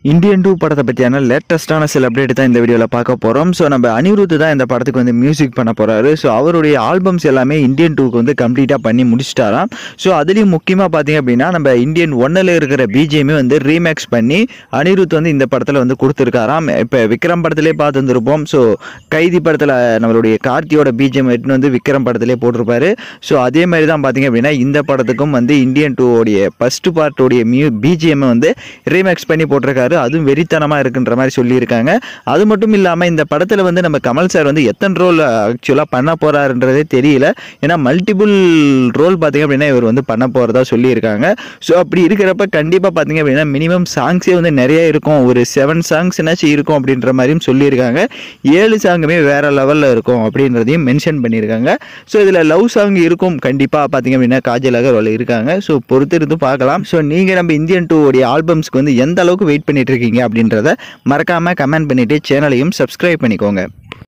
Indian two படத்தை பற்றியான லேட்டஸ்ட்டான சில அப்டேட் தான் இந்த வீடியோவில் பார்க்க போகிறோம் ஸோ நம்ம அனிருத் தான் இந்த படத்துக்கு வந்து மியூசிக் பண்ண போகிறாரு ஸோ அவருடைய ஆல்பம்ஸ் எல்லாமே இந்தியன் டூக்கு வந்து கம்ப்ளீட்டாக பண்ணி முடிச்சிட்டாராம் ஸோ அதுலேயும் முக்கியமாக பார்த்தீங்க அப்படின்னா நம்ம இந்தியன் ஒன்னில் இருக்கிற பிஜிஎம்மே வந்து ரீமேக்ஸ் பண்ணி அனிருத் வந்து இந்த படத்தில் வந்து கொடுத்துருக்காராம் இப்போ விக்ரம் படத்திலே பார்த்து வந்திருப்போம் ஸோ கைதி படத்தில் நம்மளுடைய கார்த்தியோட பிஜிஎம் எடுத்துன்னு வந்து விக்ரம் படத்திலே போட்டிருப்பாரு ஸோ அதே மாதிரி தான் பார்த்தீங்க அப்படின்னா இந்த படத்துக்கும் வந்து இந்தியன் டூவோடைய ஃபஸ்ட்டு பார்ட்டோடைய மியூ பிஜிஎம் வந்து ரீமேக்ஸ் பண்ணி போட்டிருக்காரு அதுவும் வெறித்தனமாக இருக்குன்ற மாதிரி சொல்லியிருக்காங்க அது மட்டும் இல்லாமல் இந்த படத்தில் வந்து நம்ம கமல் சார் வந்து எத்தனை ரோல் ஆக்சுவலாக பண்ண போகிறாருன்றதே தெரியல ஏன்னா மல்டிபிள் ரோல் பார்த்தீங்க அப்படின்னா இவர் வந்து பண்ண போகிறதா சொல்லியிருக்காங்க ஸோ அப்படி இருக்கிறப்ப கண்டிப்பாக பார்த்தீங்க அப்படின்னா மினிமம் சாங்ஸே வந்து நிறைய இருக்கும் ஒரு செவன் சாங்ஸ்னாச்சும் இருக்கும் அப்படின்ற மாதிரியும் சொல்லியிருக்காங்க ஏழு சாங்குமே வேற லெவலில் இருக்கும் அப்படின்றதையும் மென்ஷன் பண்ணியிருக்காங்க ஸோ இதில் லவ் சாங் இருக்கும் கண்டிப்பாக பார்த்தீங்க அப்படின்னா காஜல் அகர்வால் இருக்காங்க ஸோ பொறுத்து இருந்து பார்க்கலாம் ஸோ நீங்கள் நம்ம இந்தியன் டூ உடைய ஆல்பம்ஸ்க்கு வந்து எந்த அளவுக்கு வெயிட் பண்ணிட்டு இருக்கீங்க அப்படின்றத மறக்காமல் கமெண்ட் பண்ணிவிட்டு சேனலையும் சப்ஸ்கிரைப் பண்ணிக்கோங்க